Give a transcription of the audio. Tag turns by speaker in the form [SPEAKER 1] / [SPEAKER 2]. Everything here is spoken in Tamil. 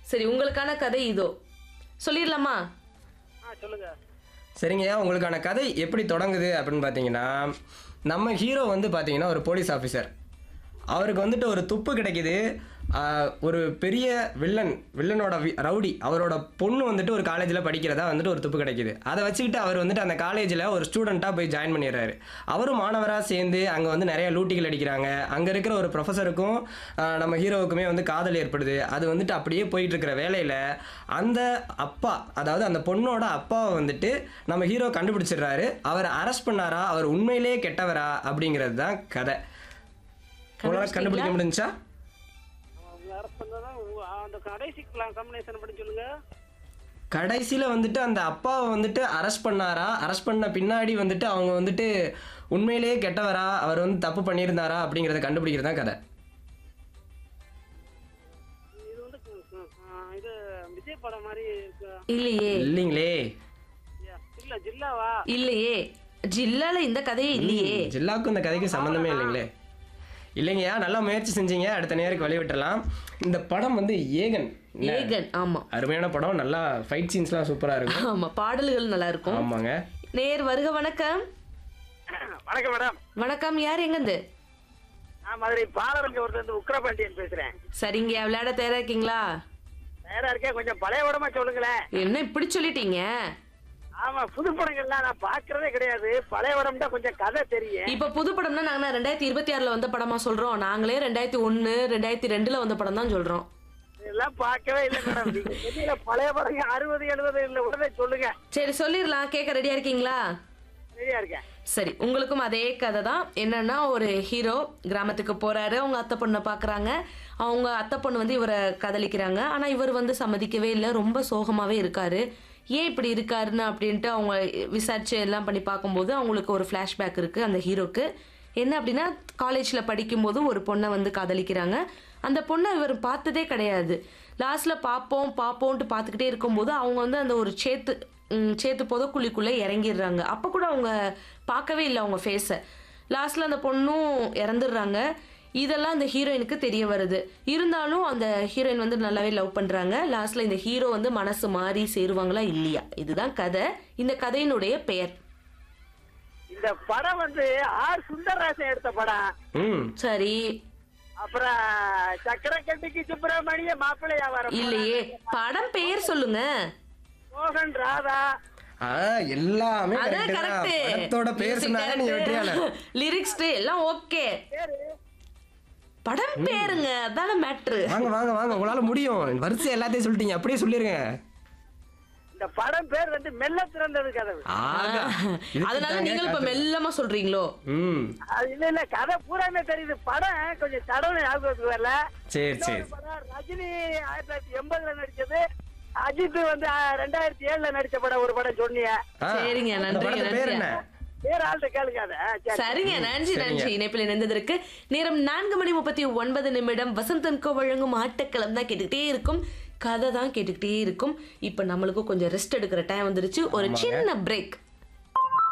[SPEAKER 1] சரி உங்களுக்கான கதை இதோ சொல்லிடலாமா
[SPEAKER 2] ஆ சொல்லுங்க
[SPEAKER 3] சரிங்கய்யா உங்களுக்கான கதை எப்படி தொடங்குது அப்படின்னு பார்த்தீங்கன்னா நம்ம ஹீரோ வந்து பார்த்தீங்கன்னா ஒரு போலீஸ் ஆஃபீஸர் அவருக்கு வந்துட்டு ஒரு துப்பு கிடைக்குது ஆஹ், ஒரு பெரிய வில்லன் வில்லனோட வி- ரவுடி அவரோட பொண்ணு வந்துட்டு ஒரு காலேஜில் படிக்கிறதா வந்துட்டு ஒரு துப்பு கிடைக்குது அதை வச்சுக்கிட்டு அவர் வந்துட்டு அந்த காலேஜில் ஒரு ஸ்டூடெண்ட்டாக போய் ஜாயின் பண்ணிடுறாரு அவரும் மாணவராக சேர்ந்து அங்கே வந்து நிறைய லூட்டிகள் அடிக்கிறாங்க அங்கே இருக்கிற ஒரு ப்ரொஃபஸருக்கும் ஆஹ், நம்ம ஹீரோவுக்குமே வந்து காதல் ஏற்படுது அது வந்துட்டு அப்படியே போயிட்டு இருக்கிற வேலையில் அந்த அப்பா அதாவது அந்த பொண்ணோட அப்பாவை வந்துட்டு நம்ம ஹீரோ கண்டுபிடிச்சிடுறாரு அவர் அரெஸ்ட் பண்ணாரா அவர் உண்மையிலேயே கெட்டவரா அப்படிங்கிறது தான் கதை உங்களால் கண்டுபிடிக்க முடிஞ்சா
[SPEAKER 2] அவங்க அரெஸ்ட் பண்ணதான் உங்க- அந்த கடைசி கம்பெனிஷன் படி சொல்லுங்க
[SPEAKER 3] கடைசியில் வந்துட்டு அந்த அப்பாவை வந்துட்டு அரெஸ்ட் பண்ணாரா அரெஸ்ட் பண்ண பின்னாடி வந்துட்டு அவங்க வந்துட்டு உண்மையிலேயே கெட்டவரா அவர் வந்து தப்பு பண்ணியிருந்தாரா அப்படிங்கிறத கண்டுபிடிக்கிறது தான் கதை
[SPEAKER 2] இது வந்து கு- ஆ, இது விஜய் படம் மாதிரி இருக்கு
[SPEAKER 1] இல்லையே
[SPEAKER 3] இல்லைங்களே
[SPEAKER 2] ஐயா, இல்ல ஜில்லாவா
[SPEAKER 1] இல்லையே ஜில்லால இந்த கதையே இல்லையே
[SPEAKER 3] ஜில்லாவுக்கும் இந்த கதைக்கு சம்மந்தமே இல்லைங்களே இல்லைங்கய்யா நல்லா முயற்சி செஞ்சீங்க அடுத்த நேருக்கு வழி விட்டுறலாம் இந்த படம் வந்து ஏகன் என்ன?
[SPEAKER 1] ஏகன் ஆமா
[SPEAKER 3] அருமையான படம் நல்லா ஃபைட் சீன்ஸ்லாம் சூப்பராக இருக்கும்
[SPEAKER 1] ஆமா பாடல்கள் நல்லா இருக்கும்
[SPEAKER 3] ஆமாங்க
[SPEAKER 1] நேர் வருக வணக்கம்
[SPEAKER 2] வணக்கம் மேடம்
[SPEAKER 1] வணக்கம் யார் எங்கந்து
[SPEAKER 2] நான் மதுரை பாலரங்க ஒருத்தர் உக்ரபாண்டியன் பேசுறேன்
[SPEAKER 1] சரிங்க விளையாட தயாரா இருக்கீங்களா
[SPEAKER 2] நேரா இருக்கேன் கொஞ்சம் பழைய படமா சொல்லுங்களேன்
[SPEAKER 1] என்ன இப்படி சொல்லிட்டீங்க
[SPEAKER 2] ஆமா புது படங்கள்லாம் நான் பாக்குறதே கிடையாது பழைய படம் தான் கொஞ்சம் கதை தெரியும்
[SPEAKER 1] இப்ப புது படம்னா நாங்க ரெண்டாயிரத்தி இருபத்தி ஆறுல வந்த படமா சொல்றோம் நாங்களே ரெண்டாயிரத்தி ஒன்னு ரெண்டாயிரத்தி ரெண்டுல வந்த படம் தான் சொல்றோம்
[SPEAKER 2] இதெல்லாம் பார்க்கவே இல்லை மேடம் நீங்க சொன்னீங்க பழைய படங்க அறுபது எழுபது இல்ல உடனே சொல்லுங்க
[SPEAKER 1] சரி சொல்லிடலாம் கேட்க ரெடியா இருக்கீங்களா
[SPEAKER 2] ரெடியா இருக்கேன்
[SPEAKER 1] சரி உங்களுக்கும் அதே கதை தான் என்னன்னா ஒரு ஹீரோ கிராமத்துக்கு போறாரு அவங்க அத்தை பொண்ணை பாக்குறாங்க அவங்க அத்தை பொண்ணு வந்து இவரை காதலிக்கிறாங்க ஆனா இவர் வந்து சம்மதிக்கவே இல்லை ரொம்ப சோகமாவே இருக்காரு ஏன் இப்படி இருக்காருன்னு அப்படின்ட்டு அவங்க விசாரிச்சு எல்லாம் பண்ணி பார்க்கும்போது அவங்களுக்கு ஒரு ஃப்ளாஷ்பேக் இருக்கு அந்த ஹீரோக்கு என்ன அப்படின்னா காலேஜில் படிக்கும்போது ஒரு பொண்ணை வந்து காதலிக்கிறாங்க அந்த பொண்ணை இவர் பார்த்ததே கிடையாது லாஸ்ட்ல பார்ப்போம் பார்ப்போம்ட்டு பார்த்துக்கிட்டே இருக்கும்போது அவங்க வந்து அந்த ஒரு சேத்து ம், சேத்து புதக்குழிக்குள்ளே இறங்கிடுறாங்க அப்போ கூட அவங்க பார்க்கவே இல்லை அவங்க ஃபேஸை லாஸ்ட்ல அந்த பொண்ணும் இறந்துடுறாங்க இதெல்லாம் அந்த ஹீரோயினுக்கு தெரிய வருது இருந்தாலும் அந்த ஹீரோயின் வந்து நல்லாவே லவ் பண்றாங்க லாஸ்ட்ல இந்த ஹீரோ வந்து மனசு மாறி சேருவாங்களா இல்லையா இதுதான் கதை இந்த கதையினுடைய பெயர்
[SPEAKER 2] இந்த படம் வந்து ஆர் சுந்தரராசன் எடுத்த படம்
[SPEAKER 3] ம்
[SPEAKER 1] சரி
[SPEAKER 2] அப்புறம் சக்கரக்கட்டிக்கு சுப்பிரமணிய மாப்பிள்ளையா வர
[SPEAKER 1] இல்லையே படம் பெயர் சொல்லுங்க
[SPEAKER 2] மோகன் ராதா
[SPEAKER 3] ஆ எல்லாமே
[SPEAKER 1] அதான்
[SPEAKER 3] correct தான்.
[SPEAKER 1] கரெக்ட்
[SPEAKER 3] படத்தோட பேர் சொன்னாங்க நீ வெற்றியாளர்
[SPEAKER 1] லிரிக்ஸ் எல்லாம் ஓகே
[SPEAKER 2] பேரு
[SPEAKER 1] படம் பேருங்க அதான மேட்ரு
[SPEAKER 3] வாங்க வாங்க வாங்க உங்களால முடியும் வரிசை எல்லாத்தையும் சொல்லிட்டீங்க அப்படியே சொல்லிருங்க
[SPEAKER 2] இந்த படம் பேர் வந்து மெல்ல திறந்தது கதவு
[SPEAKER 3] ஆகா. இதுக்கு
[SPEAKER 1] அதனால
[SPEAKER 3] தாங்க
[SPEAKER 1] நீங்களும் இப்ப
[SPEAKER 3] காத்து-
[SPEAKER 1] மெல்லமா சொல்றீங்களோ
[SPEAKER 3] ம்
[SPEAKER 2] அது இல்ல இல்ல கதை பூராமே தெரியுது படம் கொஞ்சம் தடவை ஞாபகத்துக்கு வரல
[SPEAKER 3] சரி சரி
[SPEAKER 2] இன்னொரு படம் ரஜினி ஆயிரத்தி தொள்ளாயிரத்தி எண்பதுல நடிச்சது அஜித் வந்து ஆ, ரெண்டாயிரத்தி ஏழுல நடிச்ச படம் ஒரு படம் சொன்னீங்க
[SPEAKER 3] ஆ,
[SPEAKER 1] சரிங்க,
[SPEAKER 3] அந்த
[SPEAKER 1] நன்றிங்க,
[SPEAKER 3] படத்து பேர் என்ன
[SPEAKER 1] நன்றிங்க.
[SPEAKER 2] வேற ஆள்கிட்ட கேளுங்க அதை ஆ, சரி.
[SPEAKER 1] சரிங்க நன்றி
[SPEAKER 3] சரிங்க.
[SPEAKER 1] நன்றி இணைப்பில் இணைந்ததற்கு நேரம் நான்கு மணி முப்பத்தி ஒன்பது நிமிடம் வசந்தன்கோ வழங்கும் ஆட்டக்களம் தான் கேட்டுக்கிட்டே இருக்கும் கதை தான் கேட்டுக்கிட்டே இருக்கும் இப்ப நம்மளுக்கும் கொஞ்சம் ரெஸ்ட் எடுக்கிற டைம் வந்துருச்சு ஒரு சின்ன பிரேக்